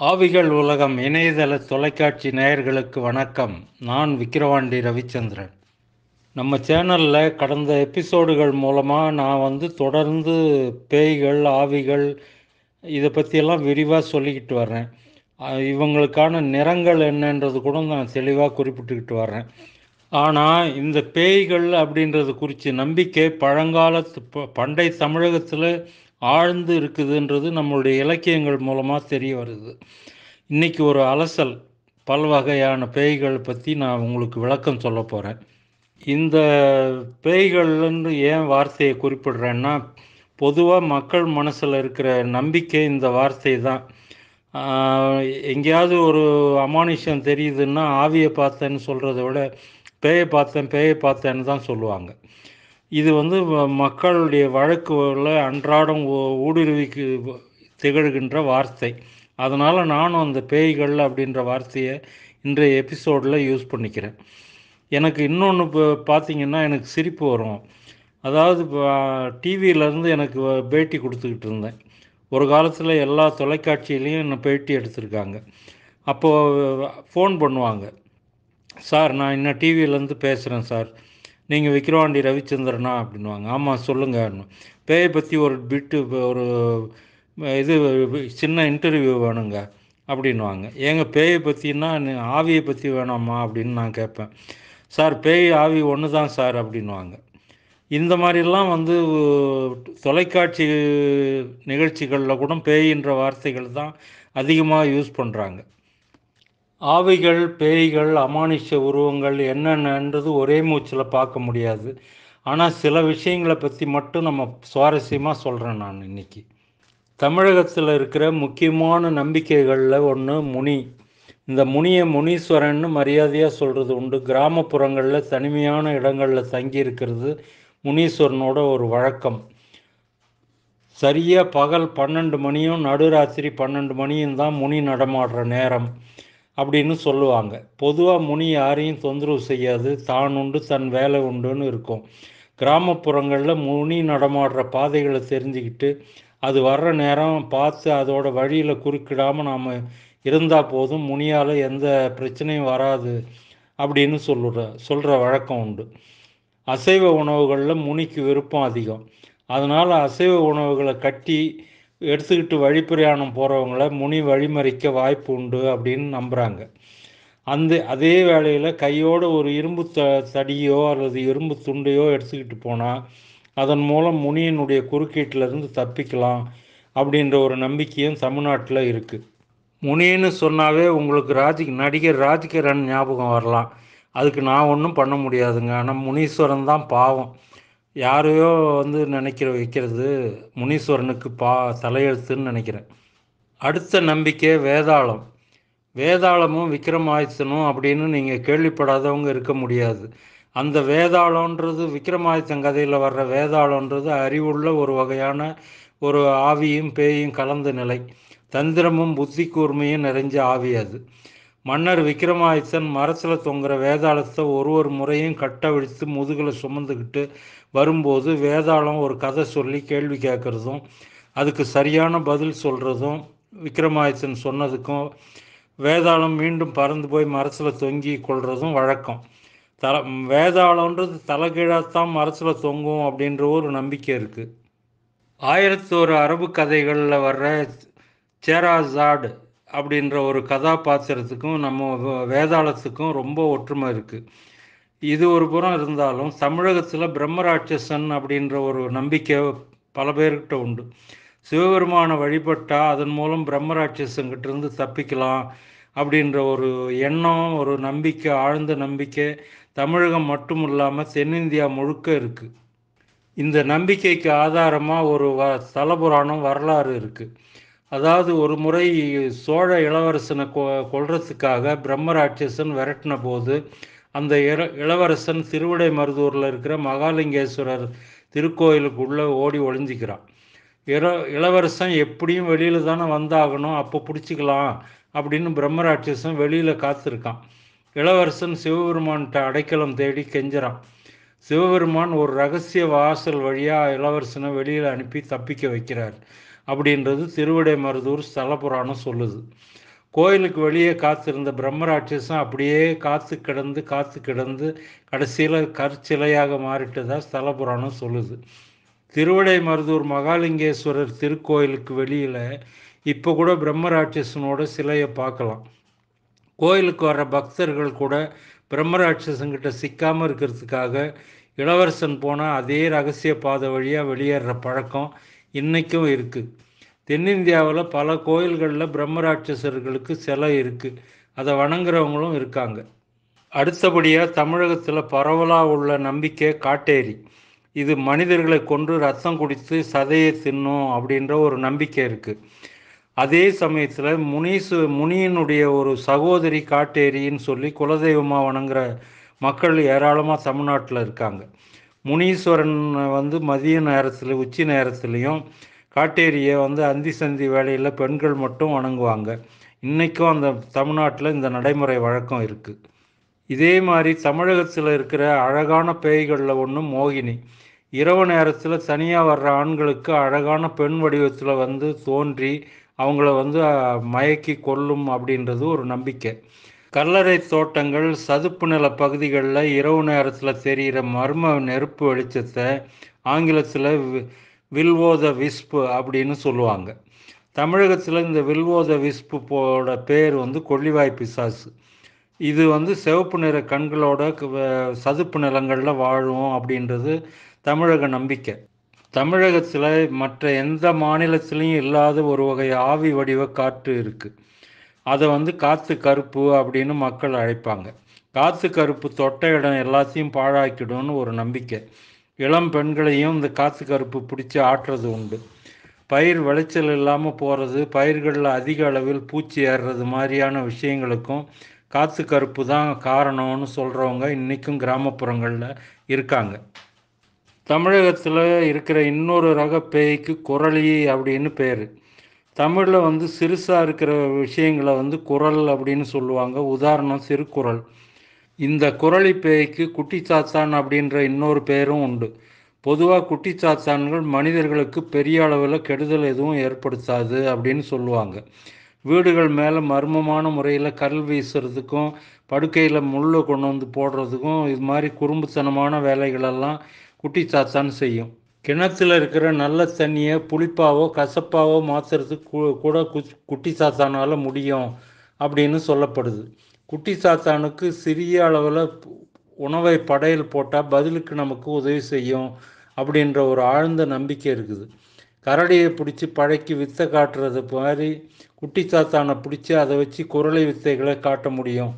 ஆவிகள் உலகம் இணையதள தொலைக்காட்சி நேயர்களுக்கு வணக்கம் நான் விக்கிரவாண்டி ரவிச்சந்திரன் நம்ம சேனலில் கடந்த எபிசோடுகள் மூலமாக நான் வந்து தொடர்ந்து பேய்கள் ஆவிகள் இதை பற்றியெல்லாம் விரிவாக சொல்லிக்கிட்டு வர்றேன் அஹ் இவங்களுக்கான நிறங்கள் என்னன்றது கூட நான் தெளிவாக குறிப்பிட்டுக்கிட்டு வர்றேன் ஆனால் இந்த பேய்கள் அப்படின்றது குறித்து நம்பிக்கை பழங்காலத்து ப- பண்டை தமிழகத்தில் ஆழ்ந்து இருக்குதுன்றது நம்மளுடைய இலக்கியங்கள் மூலமாக தெரிய வருது இன்னைக்கு ஒரு அலசல் பல்வகையான பேய்கள் பற்றி நான் உங்களுக்கு விளக்கம் சொல்ல போகிறேன் இந்த பேய்கள்னு ஏன் வார்த்தையை குறிப்பிடுறேன்னா பொதுவாக மக்கள் மனசில் இருக்கிற நம்பிக்கை இந்த வார்த்தை தான் ஆஹ் எங்கேயாவது ஒரு அமானுஷ்யம் தெரியுதுன்னா ஆவியை பார்த்தேன்னு சொல்கிறத விட பேயை பார்த்தேன் பேயை பார்த்தேன்னு தான் சொல்லுவாங்க இது வந்து வ- மக்களுடைய வழக்குல அன்றாடம் ஊ- ஊடுருவிக்கு வ- திகழ்கின்ற வார்த்தை அதனால் நானும் அந்த பேய்கள் அப்படின்ற வார்த்தையை இன்றைய எபிசோடில் யூஸ் பண்ணிக்கிறேன் எனக்கு இன்னொன்று இப்போ பார்த்தீங்கன்னா எனக்கு சிரிப்பு வரும் அதாவது டிவியிலேருந்து எனக்கு வ- பேட்டி கொடுத்துக்கிட்டு இருந்தேன் ஒரு காலத்தில் எல்லா தொலைக்காட்சியிலையும் என்னை பேட்டி எடுத்திருக்காங்க அப்போது ஃபோன் பண்ணுவாங்க சார் நான் இன்னும் டிவியிலேருந்து பேசுகிறேன் சார் நீங்கள் விக்கிரவாண்டி ரவிச்சந்திரனா அப்படின்வாங்க ஆமாம் சொல்லுங்கள் பேயை பற்றி ஒரு பிட்டு ஒரு இது சின்ன இன்டர்வியூ வேணுங்க அப்படின்வாங்க ஏங்க பேயை பற்றினா ஆவியை பற்றி வேணாமா அப்படின்னு நான் கேட்பேன் சார் பேய் ஆவி ஒன்று தான் சார் அப்படின்வாங்க இந்த மாதிரிலாம் வந்து தொலைக்காட்சி நிகழ்ச்சிகளில் கூட பேயின்ற வார்த்தைகள் தான் அதிகமாக யூஸ் பண்ணுறாங்க ஆவிகள் பேய்கள் அமானுஷ்ய உருவங்கள் என்னென்னன்றது ஒரே மூச்சில் பார்க்க முடியாது ஆனால் சில விஷயங்களை பற்றி மட்டும் நம்ம சுவாரஸ்யமாக சொல்கிறேன் நான் இன்னைக்கு தமிழகத்தில் இருக்கிற முக்கியமான நம்பிக்கைகளில் ஒன்று முனி இந்த முனியை முனீஸ்வரன்னு மரியாதையாக சொல்கிறது உண்டு கிராமப்புறங்களில் தனிமையான இடங்களில் தங்கி இருக்கிறது முனீஸ்வரனோட ஒரு வழக்கம் சரியாக பகல் பன்னெண்டு மணியும் நடுராத்திரி பன்னெண்டு மணியும் தான் முனி நடமாடுற நேரம் அப்படின்னு சொல்லுவாங்க பொதுவாக முனி யாரையும் தொந்தரவு செய்யாது தான் உண்டு தன் வேலை உண்டுன்னு இருக்கும் கிராமப்புறங்களில் முனி நடமாடுற பாதைகளை தெரிஞ்சுக்கிட்டு அது வர்ற நேரம் பார்த்து அதோட வழியில் குறுக்கிடாமல் நாம் இருந்தால் போதும் முனியால் எந்த பிரச்சனையும் வராது அப்படின்னு சொல்லுற சொல்கிற வழக்கம் உண்டு அசைவ உணவுகளில் முனிக்கு விருப்பம் அதிகம் அதனால் அசைவ உணவுகளை கட்டி எடுத்துக்கிட்டு வழிப்பிரயாணம் போகிறவங்கள முனி வழிமறிக்க வாய்ப்பு உண்டு அப்படின்னு நம்புகிறாங்க அந்த அதே வேளையில் கையோடு ஒரு இரும்பு த தடியோ அல்லது இரும்பு துண்டையோ எடுத்துக்கிட்டு போனால் அதன் மூலம் முனியினுடைய குறுக்கீட்டிலிருந்து தப்பிக்கலாம் அப்படின்ற ஒரு நம்பிக்கையும் தமிழ்நாட்டில் இருக்குது முனின்னு சொன்னாவே உங்களுக்கு ராஜ் நடிகர் ராஜ்கிரண் ஞாபகம் வரலாம் அதுக்கு நான் ஒன்றும் பண்ண முடியாதுங்க ஆனால் முனீஸ்வரன் தான் பாவம் யாரையோ வந்து நினைக்கிற வைக்கிறது முனீஸ்வரனுக்கு பா தலையெழுத்துன்னு நினைக்கிறேன் அடுத்த நம்பிக்கை வேதாளம் வேதாளமும் விக்ரமாதித்தனும் அப்படின்னு நீங்கள் கேள்விப்படாதவங்க இருக்க முடியாது அந்த வேதாளன்றது விக்ரமாதித்தன் கதையில் வர்ற வேதாளன்றது அறிவுள்ள ஒரு வகையான ஒரு ஆவியும் பேயும் கலந்த நிலை தந்திரமும் புத்தி கூர்மையும் நிறைஞ்ச ஆவி அது மன்னர் விக்ரமாதித்தன் மரத்தில் தொங்குற வேதாளத்தை ஒரு ஒரு முறையும் கட்டவிழ்த்து முதுகில் சுமந்துக்கிட்டு வரும்போது வேதாளம் ஒரு கதை சொல்லி கேள்வி கேட்குறதும் அதுக்கு சரியான பதில் சொல்கிறதும் விக்ரமாதித்தன் சொன்னதுக்கும் வேதாளம் மீண்டும் பறந்து போய் மரத்தில் தொங்கி கொள்றதும் வழக்கம் தல வேதாளம்ன்றது தலைகீழாத்தான் மரத்தில் தொங்கும் அப்படின்ற ஒரு நம்பிக்கை இருக்குது ஆயிரத்தி ஒரு அரபு கதைகளில் வர்ற சேராசாட் அப்படின்ற ஒரு கதாபாத்திரத்துக்கும் நம்ம வே- வேதாளத்துக்கும் ரொம்ப ஒற்றுமை இருக்குது இது ஒரு புறம் இருந்தாலும் தமிழகத்தில் பிரம்மராட்சசன் அப்படின்ற ஒரு நம்பிக்கை பல பேர்கிட்ட உண்டு சிவபெருமானை வழிபட்டால் அதன் மூலம் பிரம்மராட்சசங்கிட்ட இருந்து தப்பிக்கலாம் அப்படின்ற ஒரு எண்ணம் ஒரு நம்பிக்கை ஆழ்ந்த நம்பிக்கை தமிழகம் மட்டும் இல்லாமல் தென்னிந்தியா முழுக்க இருக்குது இந்த நம்பிக்கைக்கு ஆதாரமாக ஒரு வ தலபுராணம் வரலாறு இருக்குது அதாவது ஒரு முறை சோழ இளவரசனை கொ கொல்றதுக்காக பிரம்மராட்சசன் விரட்டின போது அந்த இள இளவரசன் திருவிடை மருதூரில் இருக்கிற மகாலிங்கேஸ்வரர் திருக்கோயிலுக்குள்ளே ஓடி ஒளிஞ்சிக்கிறான் இள இளவரசன் எப்படியும் வெளியில் தானே வந்தாகணும் அப்போ பிடிச்சிக்கலாம் அப்படின்னு பிரம்மராட்சசன் வெளியில் காத்திருக்கான் இளவரசன் சிவபெருமான்கிட்ட அடைக்கலம் தேடி கெஞ்சுறான் சிவபெருமான் ஒரு ரகசிய வாசல் வழியாக இளவரசனை வெளியில் அனுப்பி தப்பிக்க வைக்கிறார் அப்படின்றது திருவிடை மருதூர் ஸ்தல புராணம் சொல்லுது கோயிலுக்கு வெளியே காத்திருந்த பிரம்மராட்சசம் அப்படியே காத்து கிடந்து காத்து கிடந்து கடைசியில் கற்சிலையாக மாறிட்டதா ஸ்தல புராணம் சொல்லுது திருவிடை மருதூர் மகாலிங்கேஸ்வரர் திருக்கோயிலுக்கு வெளியில் இப்போ கூட பிரம்மராட்சசனோட சிலையை பார்க்கலாம் கோயிலுக்கு வர்ற பக்தர்கள் கூட பிரம்மராட்சசங்கிட்ட சிக்காமல் இருக்கிறதுக்காக இளவரசன் போனால் அதே ரகசிய பாதை வழியாக வெளியேற பழக்கம் இன்றைக்கும் இருக்குது தென்னிந்தியாவில் பல கோயில்களில் பிரம்மராட்சசர்களுக்கு சிலை இருக்குது அதை வணங்குறவங்களும் இருக்காங்க அடுத்தபடியாக தமிழகத்தில் பரவலாக உள்ள நம்பிக்கை காட்டேரி இது மனிதர்களை கொன்று ரத்தம் குடித்து சதையை தின்னும் அப்படின்ற ஒரு நம்பிக்கை இருக்குது அதே சமயத்தில் முனீசு முனியினுடைய ஒரு சகோதரி காட்டேரின்னு சொல்லி குலதெய்வமாக வணங்குற மக்கள் ஏராளமாக தமிழ்நாட்டில் இருக்காங்க முனீஸ்வரன் வந்து மதிய நேரத்தில் உச்சி நேரத்துலையும் காட்டேரியை வந்து அந்தி சந்தி வேலையில் பெண்கள் மட்டும் வணங்குவாங்க இன்றைக்கும் அந்த தமிழ்நாட்டில் இந்த நடைமுறை வழக்கம் இருக்குது இதே மாதிரி தமிழகத்தில் இருக்கிற அழகான பேய்களில் ஒன்று மோகினி இரவு நேரத்தில் தனியாக வர்ற ஆண்களுக்கு அழகான பெண் வடிவத்தில் வந்து தோன்றி அவங்கள வந்து மயக்கி கொல்லும் அப்படின்றது ஒரு நம்பிக்கை கல்லறை தோட்டங்கள் சதுப்பு நில பகுதிகளில் இரவு நேரத்தில் தெரிகிற மர்ம நெருப்பு வெளிச்சத்தை ஆங்கிலத்தில் வில்வோத விஸ்பு அப்படின்னு சொல்லுவாங்க தமிழகத்தில் இந்த வில்வோத விஸ்பு போட பேர் வந்து கொள்ளிவாய் பிசாசு இது வந்து சிவப்பு நிற கண்களோட சதுப்பு நிலங்களில் வாழும் அப்படின்றது தமிழக நம்பிக்கை தமிழகத்தில் மற்ற எந்த மாநிலத்திலையும் இல்லாத ஒரு வகை ஆவி வடிவ காற்று இருக்குது அதை வந்து காற்று கருப்பு அப்படின்னு மக்கள் அழைப்பாங்க காற்று கருப்பு தொட்ட இடம் எல்லாத்தையும் பாழாக்கிடும்னு ஒரு நம்பிக்கை இளம் பெண்களையும் இந்த காற்று கருப்பு பிடிச்சி ஆட்டுறது உண்டு பயிர் விளைச்சல் இல்லாமல் போகிறது பயிர்களில் அதிக அளவில் பூச்சி ஏறுறது மாதிரியான விஷயங்களுக்கும் காற்று கருப்பு தான் காரணம்னு சொல்கிறவங்க இன்றைக்கும் கிராமப்புறங்களில் இருக்காங்க தமிழகத்தில் இருக்கிற இன்னொரு ரக பேய்க்கு குரளி அப்படின்னு பேர் தமிழில் வந்து சிறுசாக இருக்கிற விஷயங்களை வந்து குரல் அப்படின்னு சொல்லுவாங்க உதாரணம் சிறுகுரல் இந்த குரளி பேய்க்கு குட்டி சாத்தான் அப்படின்ற இன்னொரு பேரும் உண்டு பொதுவாக குட்டி சாத்தான்கள் மனிதர்களுக்கு பெரிய அளவில் கெடுதல் எதுவும் ஏற்படுத்தாது அப்படின்னு சொல்லுவாங்க வீடுகள் மேலே மர்மமான முறையில் கல் வீசுறதுக்கும் படுக்கையில் முள்ளை கொண்டு வந்து போடுறதுக்கும் இது மாதிரி குறும்புத்தனமான வேலைகளெல்லாம் குட்டி சாத்தான் செய்யும் கிணத்துல இருக்கிற நல்ல தண்ணியை புளிப்பாவோ கசப்பாவோ மாற்றுறதுக்கு கூட குட்டி சாத்தானால் முடியும் அப்படின்னு சொல்லப்படுது குட்டி சாத்தானுக்கு சிறிய அளவில் உணவை படையல் போட்டால் பதிலுக்கு நமக்கு உதவி செய்யும் அப்படின்ற ஒரு ஆழ்ந்த நம்பிக்கை இருக்குது கரடியை பிடிச்சி பழக்கி வித்தை காட்டுறது மாதிரி குட்டி சாத்தானை பிடிச்சி அதை வச்சு குரலை வித்தைகளை காட்ட முடியும்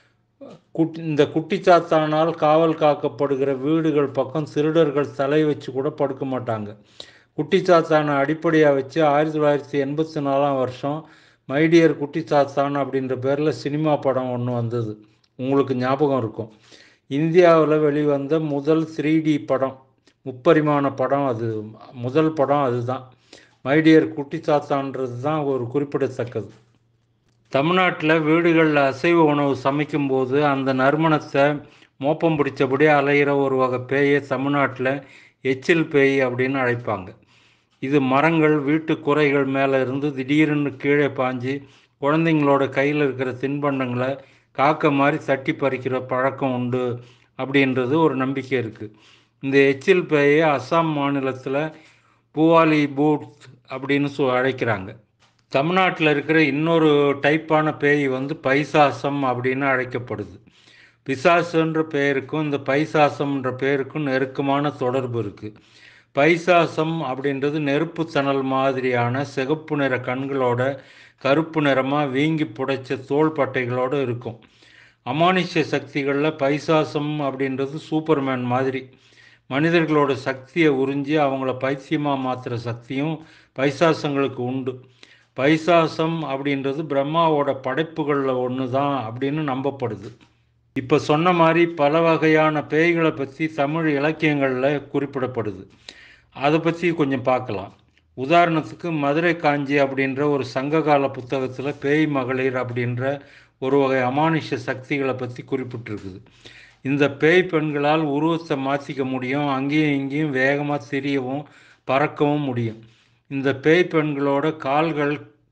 குட் இந்த குட்டி சாத்தானால் காவல் காக்கப்படுகிற வீடுகள் பக்கம் திருடர்கள் தலை வச்சு கூட படுக்க மாட்டாங்க குட்டி சாத்தானை அடிப்படையாக வச்சு ஆயிரத்தி தொள்ளாயிரத்தி எண்பத்தி நாலாம் வருஷம் மைடியர் குட்டி சாத்தான் அப்படின்ற பேரில் சினிமா படம் ஒன்று வந்தது உங்களுக்கு ஞாபகம் இருக்கும் இந்தியாவில் வெளிவந்த முதல் த்ரீ டி படம் முப்பரிமாண படம் அது முதல் படம் அதுதான் மைடியர் குட்டி சாத்தான்றது தான் ஒரு குறிப்பிடத்தக்கது தமிழ்நாட்டில் வீடுகளில் அசைவ உணவு சமைக்கும்போது அந்த நறுமணத்தை மோப்பம் பிடிச்சபடி அலைகிற ஒரு வகை பேயை தமிழ்நாட்டில் எச்சில் பேய் அப்படின்னு அழைப்பாங்க இது மரங்கள் வீட்டு குறைகள் மேலே இருந்து திடீர்னு கீழே பாஞ்சு குழந்தைங்களோட கையில் இருக்கிற தின்பண்டங்களை காக்க மாதிரி தட்டி பறிக்கிற பழக்கம் உண்டு அப்படின்றது ஒரு நம்பிக்கை இருக்குது இந்த எச்சில் பேயை அஸ்ஸாம் மாநிலத்தில் பூவாலி பூத் அப்படின்னு சொ அழைக்கிறாங்க தமிழ்நாட்டில் இருக்கிற இன்னொரு டைப்பான பேய் வந்து பைசாசம் அப்படின்னு அழைக்கப்படுது பிசாசுன்ற பெயருக்கும் இந்த பைசாசம்ன்ற பெயருக்கும் நெருக்கமான தொடர்பு இருக்குது பைசாசம் அப்படின்றது நெருப்பு தணல் மாதிரியான சிகப்பு நிற கண்களோட கருப்பு நிறமாக வீங்கி புடைச்ச தோள் பட்டைகளோடு இருக்கும் அமானுஷ்ய சக்திகளில் பைசாசம் அப்படின்றது சூப்பர்மேன் மாதிரி மனிதர்களோட சக்தியை உறிஞ்சி அவங்கள பைத்தியமாக மாற்றுற சக்தியும் பைசாசங்களுக்கு உண்டு பைசாசம் அப்படின்றது பிரம்மாவோட படைப்புகளில் ஒன்று தான் அப்படின்னு நம்பப்படுது இப்போ சொன்ன மாதிரி பல வகையான பேய்களை பற்றி தமிழ் இலக்கியங்களில் குறிப்பிடப்படுது அதை பற்றி கொஞ்சம் பார்க்கலாம் உதாரணத்துக்கு மதுரை காஞ்சி அப்படின்ற ஒரு சங்ககால புத்தகத்தில் பேய் மகளிர் அப்படின்ற ஒரு வகை அமானுஷ்ய சக்திகளை பற்றி குறிப்பிட்டிருக்குது இந்த பேய் பெண்களால் உருவத்தை மாற்றிக்க முடியும் அங்கேயும் இங்கேயும் வேகமாக திரியவும் பறக்கவும் முடியும் இந்த பேய் பெண்களோட கால்கள்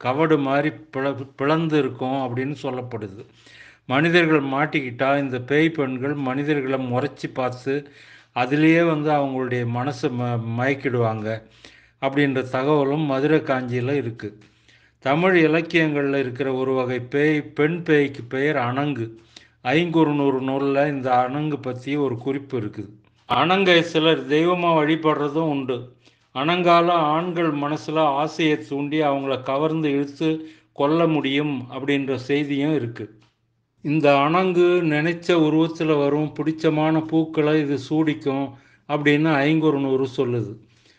கவடு மாதிரி பிள பிளந்து இருக்கும் அப்படின்னு சொல்லப்படுது மனிதர்கள் மாட்டிக்கிட்டா இந்த பேய் பெண்கள் மனிதர்களை முறைச்சி பார்த்து அதுலேயே வந்து அவங்களுடைய மனசை ம மயக்கிடுவாங்க அப்படின்ற தகவலும் மதுரை காஞ்சியில் இருக்குது தமிழ் இலக்கியங்களில் இருக்கிற ஒரு வகை பேய் பெண் பேய்க்கு பெயர் அணங்கு ஐங்குறுநூறு நூலில் இந்த அணங்கு பற்றி ஒரு குறிப்பு இருக்குது அணங்கை சிலர் தெய்வமாக வழிபடுறதும் உண்டு அணங்கால ஆண்கள் மனசில் ஆசையை தூண்டி அவங்கள கவர்ந்து இழுத்து கொல்ல முடியும் அப்படின்ற செய்தியும் இருக்குது இந்த அணங்கு நினைச்ச உருவத்தில் வரும் பிடிச்சமான பூக்களை இது சூடிக்கும் அப்படின்னு ஐங்குறுநூறு சொல்லுது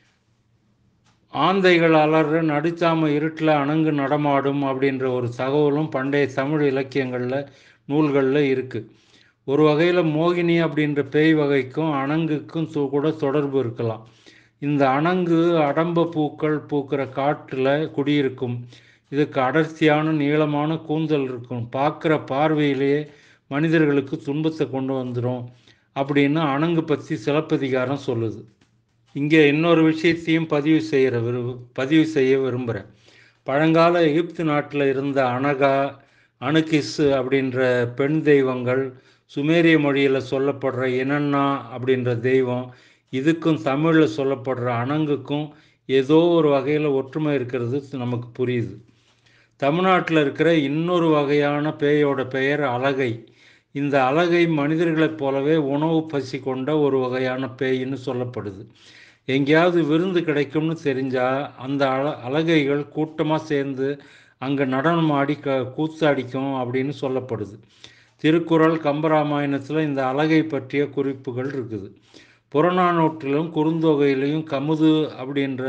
ஆந்தைகள் அலற நடுச்சாம இருட்டில் அணங்கு நடமாடும் அப்படின்ற ஒரு தகவலும் பண்டைய தமிழ் இலக்கியங்களில் நூல்களில் இருக்குது ஒரு வகையில் மோகினி அப்படின்ற பேய் வகைக்கும் அணங்குக்கும் கூட தொடர்பு இருக்கலாம் இந்த அணங்கு அடம்ப பூக்கள் பூக்கிற காட்டில் குடியிருக்கும் இதுக்கு அடர்த்தியான நீளமான கூந்தல் இருக்கும் பார்க்குற பார்வையிலேயே மனிதர்களுக்கு துன்பத்தை கொண்டு வந்துடும் அப்படின்னு அணங்கு பற்றி சிலப்பதிகாரம் சொல்லுது இங்கே இன்னொரு விஷயத்தையும் பதிவு செய்கிற விரு பதிவு செய்ய விரும்புகிறேன் பழங்கால எகிப்து நாட்டில் இருந்த அனகா அணுகிஸ் அப்படின்ற பெண் தெய்வங்கள் சுமேரிய மொழியில் சொல்லப்படுற இனன்னா அப்படின்ற தெய்வம் இதுக்கும் தமிழில் சொல்லப்படுற அணங்குக்கும் ஏதோ ஒரு வகையில் ஒற்றுமை இருக்கிறது நமக்கு புரியுது தமிழ்நாட்டில் இருக்கிற இன்னொரு வகையான பேயோட பெயர் அலகை இந்த அலகை மனிதர்களைப் போலவே உணவு பசி கொண்ட ஒரு வகையான பேயின்னு சொல்லப்படுது எங்கேயாவது விருந்து கிடைக்கும்னு தெரிஞ்சால் அந்த அல அலகைகள் கூட்டமாக சேர்ந்து அங்கே நடனம் ஆடி க கூத்தாடிக்கும் அப்படின்னு சொல்லப்படுது திருக்குறள் கம்பராமாயணத்தில் இந்த அலகை பற்றிய குறிப்புகள் இருக்குது புறநானூற்றிலும் குறுந்தொகையிலையும் கமுது அப்படின்ற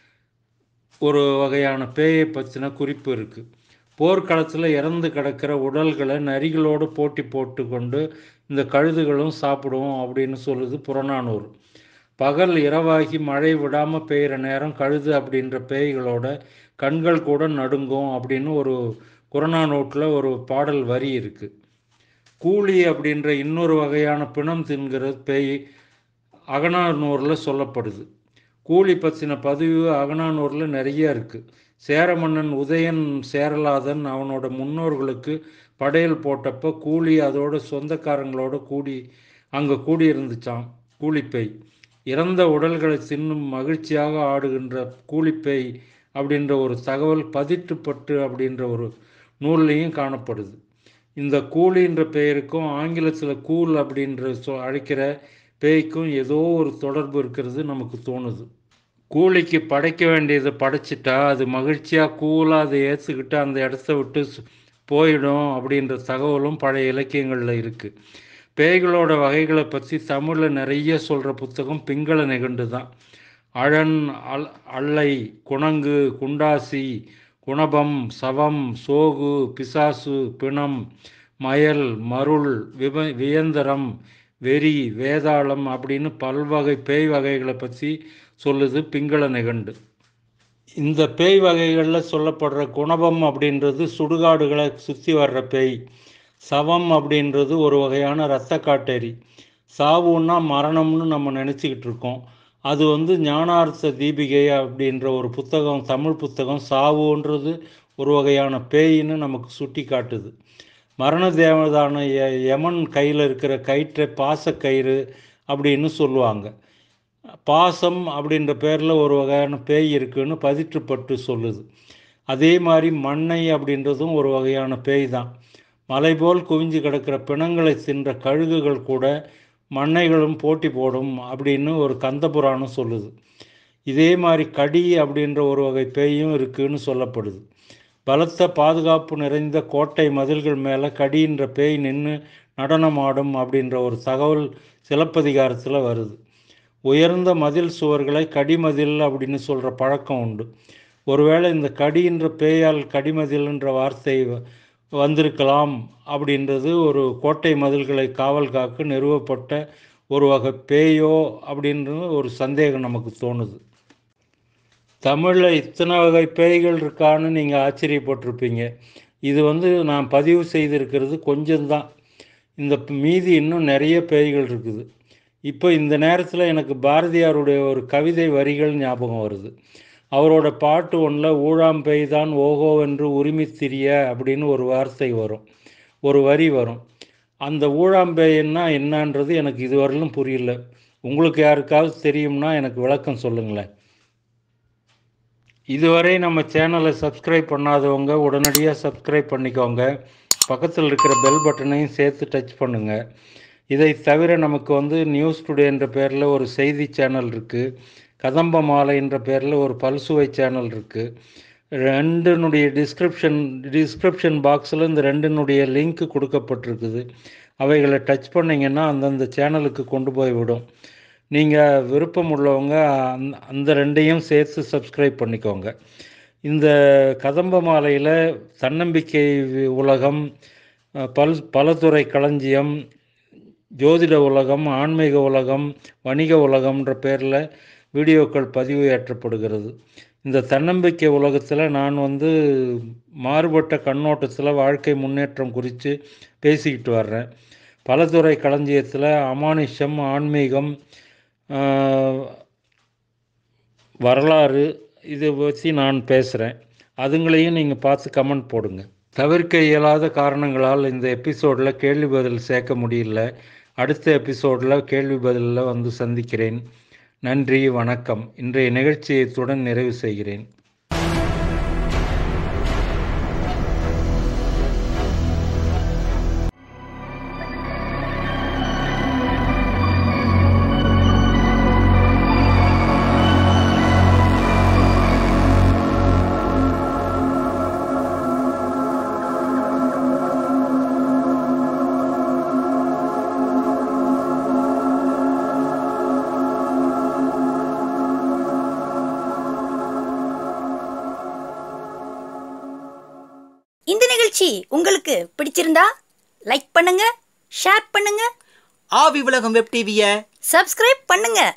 ஒரு வகையான பேயை பற்றின குறிப்பு இருக்குது போர்க்களத்தில் இறந்து கிடக்கிற உடல்களை நரிகளோடு போட்டி போட்டு கொண்டு இந்த கழுதுகளும் சாப்பிடும் அப்படின்னு சொல்லுது புறநானூறு பகல் இரவாகி மழை விடாமல் பெய்கிற நேரம் கழுது அப்படின்ற பேய்களோட கண்கள் கூட நடுங்கும் அப்படின்னு ஒரு புறநானூற்றில் ஒரு பாடல் வரி இருக்குது கூலி அப்படின்ற இன்னொரு வகையான பிணம் தின்கிற பேய் அகனானூரில் சொல்லப்படுது கூலி பற்றின பதிவு அகனானூரில் நிறைய இருக்குது சேர மன்னன் உதயன் சேரலாதன் அவனோட முன்னோர்களுக்கு படையல் போட்டப்போ கூலி அதோட சொந்தக்காரங்களோட கூடி அங்கே கூடி இருந்துச்சான் கூலிப்பேய் இறந்த உடல்களை தின்னும் மகிழ்ச்சியாக ஆடுகின்ற கூலிப்பேய் அப்படின்ற ஒரு தகவல் பதிற்றுப்பட்டு அப்படின்ற ஒரு நூல்லையும் காணப்படுது இந்த கூலின்ற பெயருக்கும் ஆங்கிலத்தில் கூல் அப்படின்ற சொ அழைக்கிற பேய்க்கும் ஏதோ ஒரு தொடர்பு இருக்கிறது நமக்கு தோணுது கூலிக்கு படைக்க வேண்டியதை படைச்சிட்டா அது மகிழ்ச்சியாக கூலாக அதை ஏற்றுக்கிட்டு அந்த இடத்த விட்டு போயிடும் அப்படின்ற தகவலும் பழைய இலக்கியங்களில் இருக்குது பேய்களோட வகைகளை பற்றி தமிழில் நிறைய சொல்கிற புத்தகம் பிங்கள நிகண்டு தான் அழன் அல் அல்லை குணங்கு குண்டாசி குணபம் சவம் சோகு பிசாசு பிணம் மயல் மருள் விப வியந்தரம் வெறி வேதாளம் அப்படின்னு பல்வகை பேய் வகைகளை பற்றி சொல்லுது பிங்கள நிகண்டு இந்த பேய் வகைகளில் சொல்லப்படுற குணபம் அப்படின்றது சுடுகாடுகளை சுற்றி வர்ற பேய் சவம் அப்படின்றது ஒரு வகையான இரத்த காட்டேரி சாவுன்னா மரணம்னு நம்ம நினச்சிக்கிட்டு இருக்கோம் அது வந்து ஞானார்த்த தீபிகை அப்படின்ற ஒரு புத்தகம் தமிழ் புத்தகம் சாவுன்றது ஒரு வகையான பேயின்னு நமக்கு சுட்டி காட்டுது மரண தேவதான ய யமன் கையில் இருக்கிற கயிற்றை பாசக்கயிறு அப்படின்னு சொல்லுவாங்க பாசம் அப்படின்ற பேரில் ஒரு வகையான பேய் இருக்குன்னு பதிற்றுப்பட்டு சொல்லுது அதே மாதிரி மண்ணை அப்படின்றதும் ஒரு வகையான பேய் தான் மலை போல் குவிஞ்சு கிடக்கிற பிணங்களை தின்ற கழுகுகள் கூட மண்ணைகளும் போட்டி போடும் அப்படின்னு ஒரு கந்த புராணம் சொல்லுது இதே மாதிரி கடி அப்படின்ற ஒரு வகை பேயும் இருக்குன்னு சொல்லப்படுது பலத்த பாதுகாப்பு நிறைந்த கோட்டை மதில்கள் மேலே கடின்ற பேய் நின்று நடனமாடும் அப்படின்ற ஒரு தகவல் சிலப்பதிகாரத்தில் வருது உயர்ந்த மதில் சுவர்களை கடிமதில் அப்படின்னு சொல்கிற பழக்கம் உண்டு ஒருவேளை இந்த கடின்ற பேயால் கடிமதில்ன்ற வார்த்தை வந்திருக்கலாம் அப்படின்றது ஒரு கோட்டை மதில்களை காவல் காக்க நிறுவப்பட்ட ஒரு வகை பேயோ அப்படின்றது ஒரு சந்தேகம் நமக்கு தோணுது தமிழில் இத்தனை வகை பேய்கள் இருக்கான்னு நீங்கள் ஆச்சரியப்பட்டிருப்பீங்க இது வந்து நான் பதிவு செய்திருக்கிறது கொஞ்சம்தான் இந்த மீதி இன்னும் நிறைய பேய்கள் இருக்குது இப்போ இந்த நேரத்தில் எனக்கு பாரதியாருடைய ஒரு கவிதை வரிகள் ஞாபகம் வருது அவரோட பாட்டு ஒன்றில் ஊழாம் பெய்தான் ஓஹோ என்று உரிமித் திரிய அப்படின்னு ஒரு வார்த்தை வரும் ஒரு வரி வரும் அந்த ஊழாம்பேயன்னா என்னன்றது எனக்கு இதுவரையிலும் புரியல உங்களுக்கு யாருக்காவது தெரியும்னா எனக்கு விளக்கம் சொல்லுங்களேன் இதுவரை நம்ம சேனலை சப்ஸ்கிரைப் பண்ணாதவங்க உடனடியாக சப்ஸ்கிரைப் பண்ணிக்கோங்க பக்கத்தில் இருக்கிற பெல் பட்டனையும் சேர்த்து டச் பண்ணுங்க இதை தவிர நமக்கு வந்து நியூஸ் டுடே என்ற பேரில் ஒரு செய்தி சேனல் இருக்குது கதம்ப மாலை என்ற பேரில் ஒரு பல்சுவை சேனல் இருக்குது ரெண்டினுடைய டிஸ்கிரிப்ஷன் டிஸ்கிரிப்ஷன் பாக்ஸில் இந்த ரெண்டினுடைய லிங்க் கொடுக்கப்பட்டிருக்குது அவைகளை டச் பண்ணிங்கன்னா அந்தந்த சேனலுக்கு கொண்டு போய் விடும் நீங்கள் விருப்பம் உள்ளவங்க அந்த அந்த ரெண்டையும் சேர்த்து சப்ஸ்கிரைப் பண்ணிக்கோங்க இந்த கதம்ப மாலையில் தன்னம்பிக்கை உலகம் பல் பலதுறை களஞ்சியம் ஜோதிட உலகம் ஆன்மீக உலகம் வணிக உலகம்ன்ற பேரில் வீடியோக்கள் பதிவு ஏற்றப்படுகிறது இந்த தன்னம்பிக்கை உலகத்தில் நான் வந்து மாறுபட்ட கண்ணோட்டத்தில் வாழ்க்கை முன்னேற்றம் குறித்து பேசிக்கிட்டு வர்றேன் பலதுறை களஞ்சியத்தில் அமானுஷம் ஆன்மீகம் வரலாறு இதை பற்றி நான் பேசுகிறேன் அதுங்களையும் நீங்கள் பார்த்து கமெண்ட் போடுங்க தவிர்க்க இயலாத காரணங்களால் இந்த எபிசோடில் கேள்வி பதில் சேர்க்க முடியல அடுத்த எபிசோடில் கேள்வி பதிலில் வந்து சந்திக்கிறேன் நன்றி வணக்கம் இன்றைய நிகழ்ச்சியை இத்துடன் நிறைவு செய்கிறேன் இந்த நிகழ்ச்சி உங்களுக்கு பிடிச்சிருந்தா லைக் பண்ணுங்க ஷேர் பண்ணுங்க ஆவி உலகம் வெப் டிவியை சப்ஸ்கிரைப் பண்ணுங்க